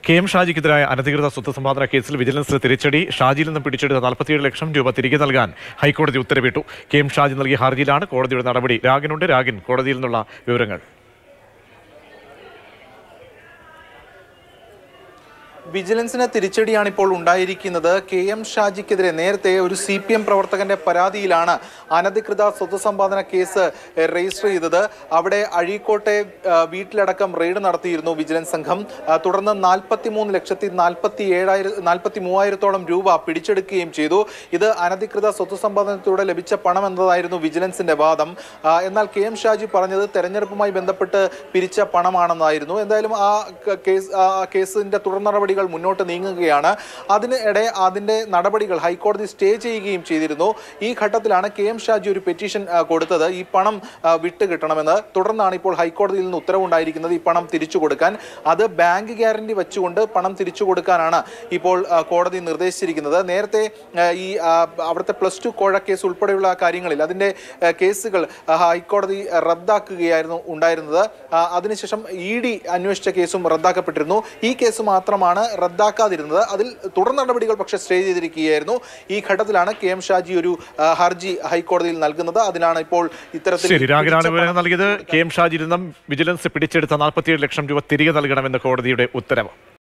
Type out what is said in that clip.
K M ഷാജിക്കെതിരായ അനധികൃത സ്വത്ത് സമ്പാദന കേസിൽ വിജിലൻസിന് തിരിച്ചടി ഷാജിയിൽ നിന്നും പിടിച്ചെടുത്ത നാൽപ്പത്തിയേഴ് ലക്ഷം രൂപ തിരികെ നൽകാൻ ഹൈക്കോടതി ഉത്തരവിട്ടു കെ എം ഷാജി നൽകിയ ഹർജിയിലാണ് കോടതിയുടെ നടപടി രാഗിനുണ്ട് രാഗിൻ കോടതിയിൽ നിന്നുള്ള വിവരങ്ങൾ വിജിലൻസിന് തിരിച്ചടിയാണ് ഇപ്പോൾ ഉണ്ടായിരിക്കുന്നത് കെ എം ഷാജിക്കെതിരെ നേരത്തെ ഒരു സി പി എം പ്രവർത്തകന്റെ പരാതിയിലാണ് അനധികൃത സ്വത്ത് സമ്പാദന കേസ് എഹ്, രജിസ്റ്റർ ചെയ്തത് അവിടെ അഴീക്കോട്ടെ അഹ്, വീട്ടിലടക്കം റെയ്ഡ് നടത്തിയിരുന്നു വിജിലൻസ് സംഘം അഹ്, തുടർന്ന് നാൽപ്പത്തി മൂന്ന് ലക്ഷത്തി നാൽപ്പത്തി ഏഴായിരം നാൽപ്പത്തി മൂവായിരത്തോളം രൂപ പിടിച്ചെടുക്കുകയും ചെയ്തു ഇത് അനധികൃത സ്വത്ത് സമ്പാദനത്തിലൂടെ ലഭിച്ച പണം എന്നതായിരുന്നു വിജിലൻസിന്റെ വാദം ആ, എന്നാൽ കെ എം ഷാജി പറഞ്ഞത് തെരഞ്ഞെടുപ്പുമായി ബന്ധപ്പെട്ട് പിരിച്ച പണമാണെന്നായിരുന്നു എന്തായാലും ആ ക- കേസ് ആ കേസിന്റെ തുടർ നടപടികൾ മുന്നോട്ട് നീങ്ങുകയാണ് അതിനിടെ അതിന്റെ നടപടികൾ ഹൈക്കോടതി സ്റ്റേ ചെയ്യുകയും ചെയ്തിരുന്നു ഈ ഘട്ടത്തിലാണ് കെ എം ഷാജി ഒരു പെറ്റീഷൻ ആ, കൊടുത്തത് ഈ പണം ആ, വിട്ട് കിട്ടണമെന്ന് തുടർന്നാണ് ഇപ്പോൾ ഹൈക്കോടതിയിൽ നിന്ന് ഉത്തരവുണ്ടായിരിക്കുന്നത് ഈ പണം തിരിച്ചു കൊടുക്കാൻ അത് ബാങ്ക് ഗ്യാരണ്ടി വെച്ചുകൊണ്ട് പണം തിരിച്ചു കൊടുക്കാനാണ് ഇപ്പോൾ ആ, കോടതി നിർദ്ദേശിച്ചിരിക്കുന്നത് നേരത്തെ ആ, ഈ ആ, അവിടുത്തെ പ്ലസ് ടു കോഴ കേസ് ഉൾപ്പെടെയുള്ള കാര്യങ്ങളിൽ അതിന്റെ ആ, കേസുകൾ ആ, ഹൈക്കോടതി റദ്ദാക്കുകയായിരുന്നു ഉണ്ടായിരുന്നത് ആ, അതിനുശേഷം ഇ ഡി അന്വേഷിച്ച കേസും റദ്ദാക്കപ്പെട്ടിരുന്നു ഈ കേസ് മാത്രമാണ് റദ്ദാക്കാതിരുന്നത് അതിൽ തുടർ നടപടികൾ പക്ഷേ സ്റ്റേ ചെയ്തിരിക്കുകയായിരുന്നു ഈ ഘട്ടത്തിലാണ് കെ എം ഷാജി ഒരു ആ, ഹർജി ഹൈക്കോടതിയിൽ നൽകുന്നത് അതിനാണ് ഇപ്പോൾ ഇത്തരത്തിൽ ശരി രാഗിനാണ് പിടിച്ച വിവരങ്ങൾ പണം നൽകിയത് കെ എം ഷാജിയിൽ നിന്നും വിജിലൻസ് പിടിച്ചെടുത്ത നാൽപ്പത്തിയേഴ് ലക്ഷം രൂപ തിരികെ നൽകണമെന്ന് കോടതിയുടെ ഉത്തരവ്